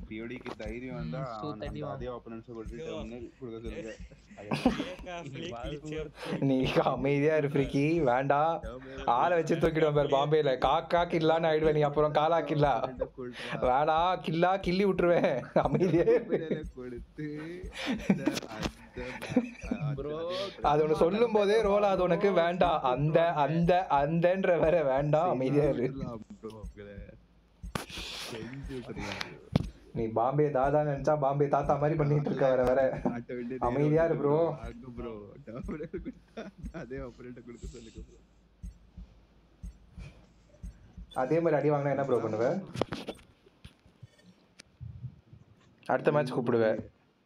பியோடிக்கு தைரியம் வந்தா ம், அவன் சூத்தடி அந்த வா. அதே opponents கொடுத்து ஒண்ணு கொடுக்க சொல்லுங்க நீ அமைதியா இரு ஃப்ரிக்கி வேண்டாம் ஆளை வச்சு தூக்கிடுவேன் பேர் பாம்பேல காக்கா கில்லான்னு ஆயிடுவேன் நீ அப்புறம் காலா கில்லா வேணாம் கில்லா கிள்ளி விட்டுருவேன் அமைதியா இரு. கொடுத்து Bro, அது ஒண்ணு சொல்லும் போதே ரோல் அது உனக்கு வேண்டாம் அந்த அந்த அந்தன்ற வேற வேண்டாம் அமைதியா இரு நீ பாம்பே தாதா நினைச்சா பாம்பே தாத்தா மாதிரி பண்ணிட்டு இருக்க வர வர அமைதியா இரு bro. ப்ரோ அதே ஆப்பரேட்ட கொடுக்க சொல்லுங்க bro. அதே மாதிரி அடி வாங்கினா என்ன ப்ரோ பண்ணுவ அடுத்த மேட்ச் கூப்பிடுவேன்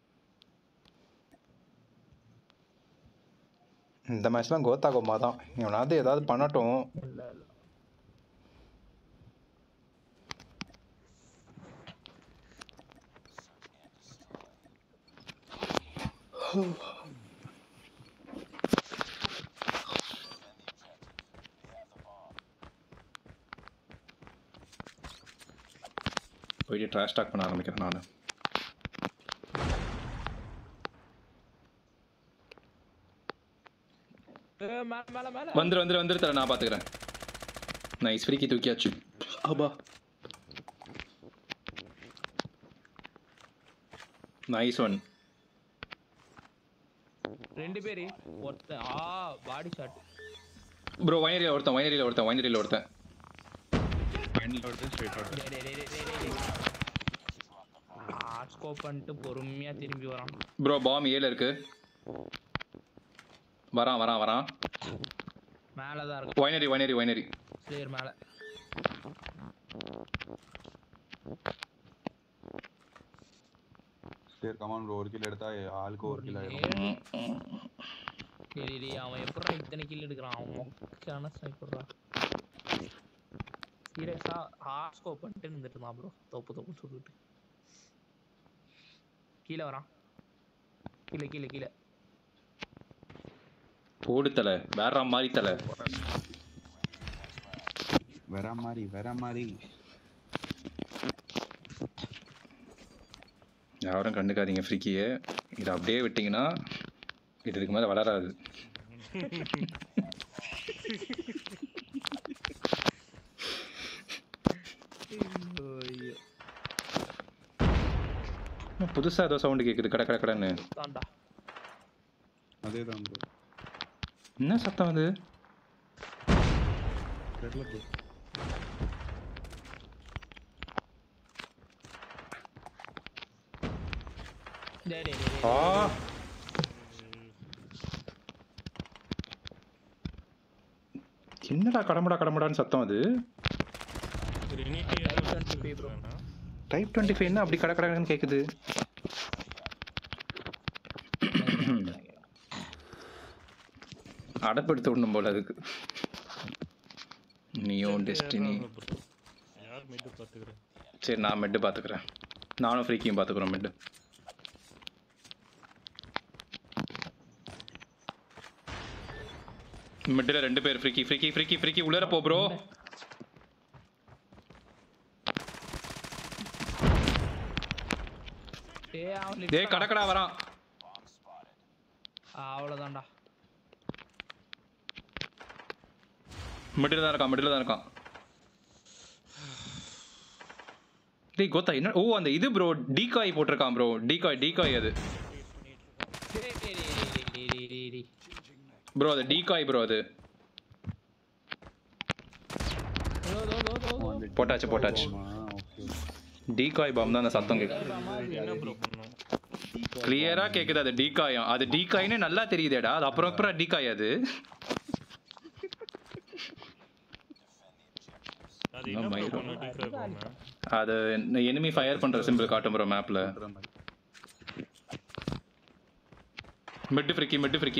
இந்த மேட்ச்லாம் கோத்தா கோமா தான் இவனாவது ஏதாவது பண்ணட்டும் இல்ல, இல்ல. போயிட்டு ட்ராஷ் டாக் பண்ண ஆரம்பிக்கிறேன் நான் ஏ, மேல மேல மேல வந்துரு வந்துரு வந்துரு தர நான் பாத்துக்கிறேன் நைஸ் ஃப்ரீக்கி தூக்கியாச்சு ஆபா நைஸ் ஒன் ரெண்டு பேரு ஒருத்தன் ஆ பாடி ஷாட் ப்ரோ வைனரியில் ஒருத்தன் வைனரியில் ஒருத்தன் வைனரியில் ஒருத்தன் ஹார்ட் ஸ்கோப் பண்ணிட்டு பொறுமையா திரும்பி வரான் ப்ரோ பாம் ஏல இருக்கு வரான் வரான் வரான் மேல தான் இருக்கு வைனரி வைனரி வைனரி ஸ்லேயர் மேல சரி கமான் ப்ரோ ஒரு கிலோ எடுத்தா ஆளுக்கு ஒரு கிலோ ஆயிடும் டேய், டேய், டேய், அவன் எப்படா இத்தனை கில் எடுக்கிறான் அவன் மொக்கான ஸ்னைப்பர்ரா சீரியஸா ஹார்ட் ஸ்கோப் பண்ணிட்டு நின்றுட்டு இருந்தான் ப்ரோ தோப்பு தோப்புன்னு சொல்லிட்டு கீழே வரான் கீழே கீழே கீழே போடு தலை வேற மாதிரி தலை வேற மாதிரி வேற மாதிரி யாரும் கண்டுக்காதீங்க ஃப்ரீக்கியை இதை அப்படியே விட்டிங்கன்னா இது இதுக்கு மேலே வளராது புதுசா ஏதோ சவுண்டு கேக்குது கட கட கடன்னு தாண்டா அதே தான் ப்ரோ என்ன சத்தம் அது தெரியல ப்ரோ டேய் டேய் டேய், ஆ என்னடா கடமுடா கடமுடான்னு சத்தம் அது டைப் டுவெண்ட்டி ஃபைவ் என்ன அப்படி கட கடன்னு கேக்குது அடப்படுத்து விடணும் போல அதுக்கு நீயும் டெஸ்டினி யார் மீட்டு பார்த்துக்கிறேன் சரி நான் மெட்டு பார்த்துக்கிறேன் நானும் ஃப்ரீக்கியும் பார்த்துக்குறோம் மெட்டு மிட்டில் ரெண்டு பேர் ஃப்ரீக்கி ஃப்ரீக்கி ஃப்ரீக்கி ஃப்ரீக்கி உள்ளர போ ப்ரோ டேய் அவன் டேய் கடக்கடா வரான் அவ்வளவுதான்டா மிடில் தான் இருக்கான் மிடில் தான் இருக்கான் டேய் கோத்தா என்ன ஓ அந்த இது ப்ரோ டீகாய் போட்டிருக்கான் ப்ரோ டீகாய் டீகாய் அது டேய் டேய் டேய் டேய் டேய் டேய் டேய் டேய் ப்ரோ அது டீகாய் ப்ரோ அது தோ தோ தோ தோ தோ போட்டாச்சு போட்டாச்சு ஓகே டீகாய் பாம் தான் அந்த சத்தம் கேட்குது என்ன ப்ரோ பண்ணும் கிளியரா கேக்குது அது டீகாயம் அது டீகாய்னு நல்லா தெரியுதேடா அது அப்புறம் அப்புறம் டீகாய் அது அது என்ன ஆமா, ப்ரோ இது- பண்ணும் டிஃபர் பண்ண அது எனிமி ஃபயர் பண்ற சிம்பிள் காட்டும் ப்ரோ மேப்ல மிட்டு ஃப்ரிக்கி மிட்டு ஃப்ரிக்கி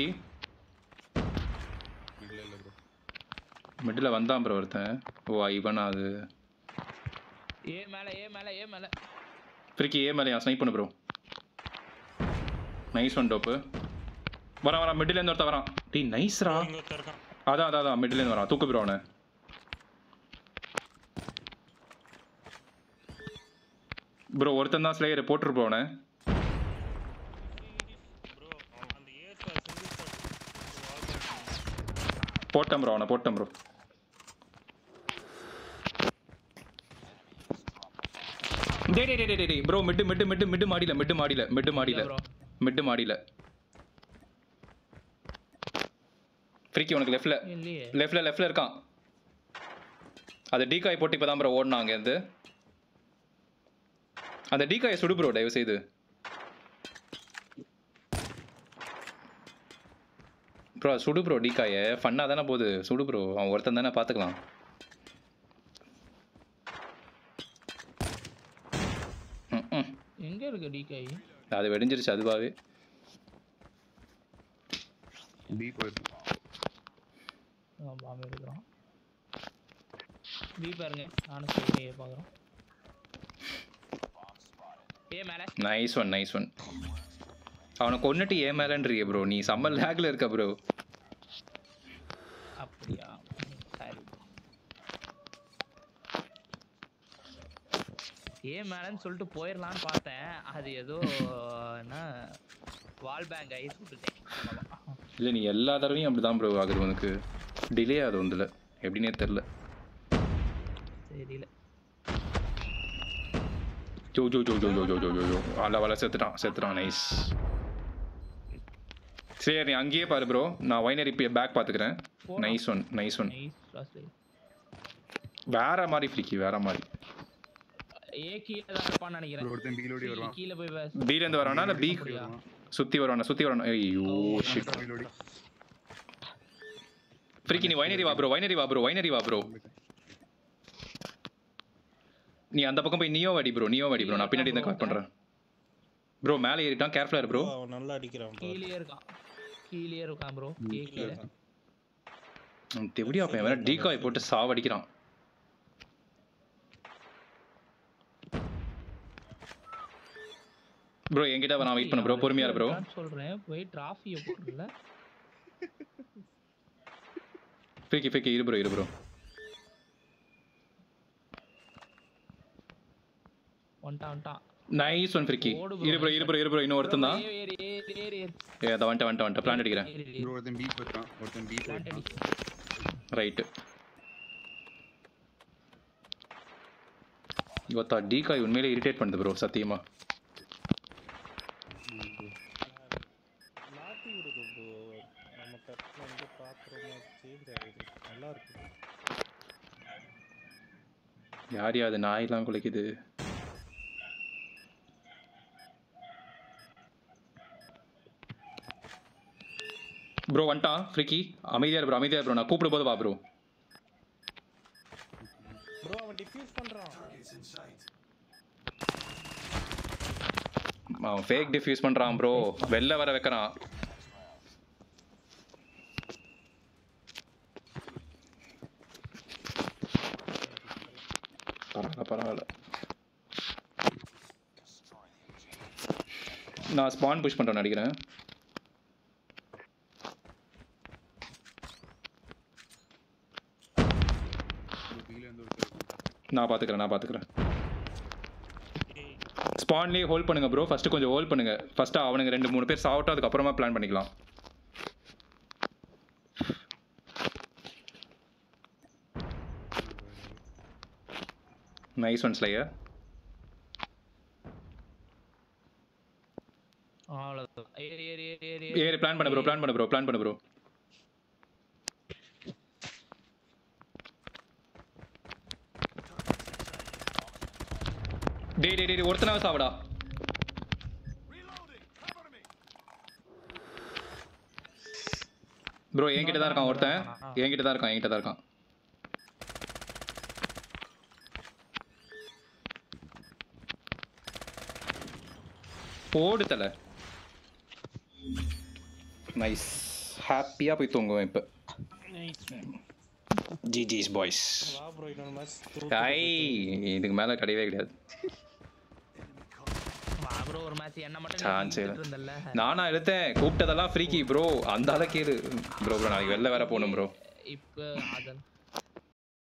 இல்ல இல்ல ப்ரோ மிட்டில் வந்தான் ப்ரோ ஒருத்தன் ஓ இவனா அது ஏ மேல ஏ மேல ஏ மேல ஃப்ரிக்கி ஏ மேலே ஸ்னைப் பண்ணு ப்ரோ நைஸ் ஒன் டோப்பு வரான் வரான் மிடிலேருந்து ஒருத்தன் வரான் டீ நைஸ்ரா இங்க ஒருத்தன் இருக்கான் அதான் அதான் அதான் மிடிலேருந்து வரான் தூக்கு ப்ரோ அவனை ப்ரோ ஒருத்தன் தான் ஸ்லேயர் போட்டுரு ப்ரோ அவனை ப்ரோ அவன் அந்த air star single star wall போட்டேன் ப்ரோ அவனை போட்டேன் ப்ரோ டே டே டே டே டே ப்ரோ மிட்டு மிட்டு மிட்டு மிட்டு மாடியில மிட்டு மாடியில மிட்டு மாடியில bro. மிட்டு மாடியில ஃப்ரீக்கி உனக்கு லெஃப்ட்ல இல்லையே லெஃப்ட்ல லெஃப்ட்ல இருக்கான் அது டீகாய் போட்டு இப்பதான் ப்ரோ ஓடினான் அங்கேருந்து அந்த டீகாயை சுடு ப்ரோ தயவு செய்து ப்ரோ சுடு ப்ரோ டீகாயை ஃபன்னாக தானே போகுது சுடு ப்ரோ அவன் ஒருத்தன் தானே பார்த்துக்கலாம் ம், ம். எங்க இருக்கு டிகை அது வெடிஞ்சிருச்சு அதுவாகவே பி போயிருக்கு பாம்பே இருக்கிறோம் பி பாருங்க நானும் சரி பார்க்குறோம் ஏ மேலே நைஸ் ஒன் நைஸ் ஒன் அவனை கொன்னுட்டு ஏன் மேலன்றிய ப்ரோ நீ செம்ம லேக்ல இருக்க ப்ரோ அப்படியா சரி ஏன் மேலன்னு சொல்லிட்டு போயிடலான்னு பார்த்தேன் அது ஏதோ என்ன வால் பேங்க் ஆகி சுட்டுட்டேன் அவ்வளவுதான். இல்லை நீ எல்லா தடவையும் அப்படி தான் ப்ரோ ஆகுது உனக்கு டிலே ஆகுது ஒன்றில் எப்படின்னே தெரில தெரியல ஜோ ஜோ ஜோ ஜோ ஜோ ஜோ ஜோ ஜோ ஜோ அல்ல வள செத்துட்டான் செத்துட்டான் நைஸ் சரி நீ அங்கேயே பாரு ப்ரோ நான் வைனரி பேக் பார்த்துக்கிறேன் nice one nice one nice last வேற மாதிரி ஃப்ரீக்கி வேற மாதிரி ஏ கீழே தான் இருப்பான்னு நினைக்கிறேன் ஒருத்தன் பிலோடி வருவான் கீழே போய் பேச பீலேருந்து வரானா இல்லை பி அப்படியா? சுற்றி வருவானா சுற்றி வருவானா ஐயோ ஷிட் பிலோடி ஃப்ரீக்கி நீ வைனரி வா ப்ரோ வைனரி வா ப்ரோ வைனரி வா ப்ரோ நீ அந்த பக்கம் போய் நீயோ வாடி ப்ரோ நீயோ வாடி ப்ரோ நான் பின்னாடி இருந்து கவர் பண்ணுறேன் ப்ரோ மேலே ஏறிட்டான் கேர்ஃபுல்லாக இரு ப்ரோ அவன் நல்லா அடிக்கிறான் bro. கீழே இருக்கான் கீழே இருக்கான் ப்ரோ ஏ கீழே எப்படியா பையன் வேற டீகாய் போட்டு சாவடிக்கிறான் ப்ரோ என்கிட்ட நான் வெயிட் பண்ண ப்ரோ பொறுமையா ப்ரோ நான் சொல்றேன் போய் டிராஃபியை போடுறல ஃபேக்கி ஃபேக்கி இரு ப்ரோ இரு ப்ரோ வந்துட்டான் வந்துட்டான் நைஸ் ஒன் ஃப்ரிக்கி ஓடு bro. இரு ப்ரோ இரு ப்ரோ இரு ப்ரோ இன்னும் ஒருத்தன் தான் ஏறு, ஏறு, ஏறு, ஏறு, ஏறு. ஏ அதை வந்துட்டு வந்துட்டு வந்துட்டு பிளான் அடிக்கிறேன் ஏறு, ஏறு. ப்ரோ ஒருத்தன் பி போயிருக்கான் ஒருத்தன் பி Plant போயிருக்கான் அடி. ரைட்டு இவத்தா டீகாய் உண்மையிலே இரிட்டேட் பண்ணுது ப்ரோ சத்தியமா மாத்தி விடுது ப்ரோ நம்ம கட்டில் வந்து பாக்குறோமா சேஞ்ச் ஆகுது நல்லா இருக்கு யார் யாது நாயெல்லாம் குலைக்குது ப்ரோ வந்துட்டான் ஃப்ரிக்கி அமைதியா ப்ரோ அமைதியா ப்ரோ நான் கூப்பிடும் போது வா ப்ரோ ப்ரோ அவன் டிஃப்யூஸ் பண்றான் அவன் ஃபேக் டிஃப்யூஸ் பண்றான் ப்ரோ வெளில வர வைக்கிறான் பரவாயில்ல பரவாயில்ல நான் ஸ்பான் புஷ் பண்றேன் நினைக்கிறேன் பில இருந்து ஒருத்தர் நான் பாத்துக்கிறேன் நான் பாத்துக்கிறேன் ஸ்பான்லேயே ஹோல்ட் பண்ணுங்க ப்ரோ ஃபர்ஸ்ட் கொஞ்சம் ஹோல்ட் பண்ணுங்க ஃபர்ஸ்ட் அவனுங்க ரெண்டு மூணு பேர் சாவட்டும் அதுக்கப்புறமா பிளான் பண்ணிக்கலாம் நைஸ் ஒன் ஸ்லையர் அவ்வளவுதான் ஏறு ஏறு ஏறு ஏறு ஏறு. ஏறு பிளான் பண்ண ப்ரோ பிளான் பண்ண ப்ரோ பிளான் பண்ண ப்ரோ டேய் டேய் டேய் ஒருத்தனாவது சாவடா ப்ரோ என்கிட்ட தான் இருக்கான் ஒருத்தன் என்கிட்ட தான் இருக்கான் என்கிட்ட தான் இருக்கான் போடு தலை நைஸ் ஹாப்பியாக போய் தூங்குவேன் இப்போ ஜிஜிஸ் பாய்ஸ் வா ப்ரோ இன்னொரு மேட்ச் ஐ இதுக்கு மேலே கிடையவே கிடையாது வா bro ஒரு மேட்ச் என்ன மட்டும் Chance நீ இல்ல. இழுத்துட்டு இருந்தல்ல நானா எடுத்தேன் கூப்பிட்டதெல்லாம் ஃப்ரீக்கி ப்ரோ அந்த ஆளை கேளு ப்ரோ ப்ரோ நாளைக்கு வெளில வேற போகணும் ப்ரோ இப்போ அதன்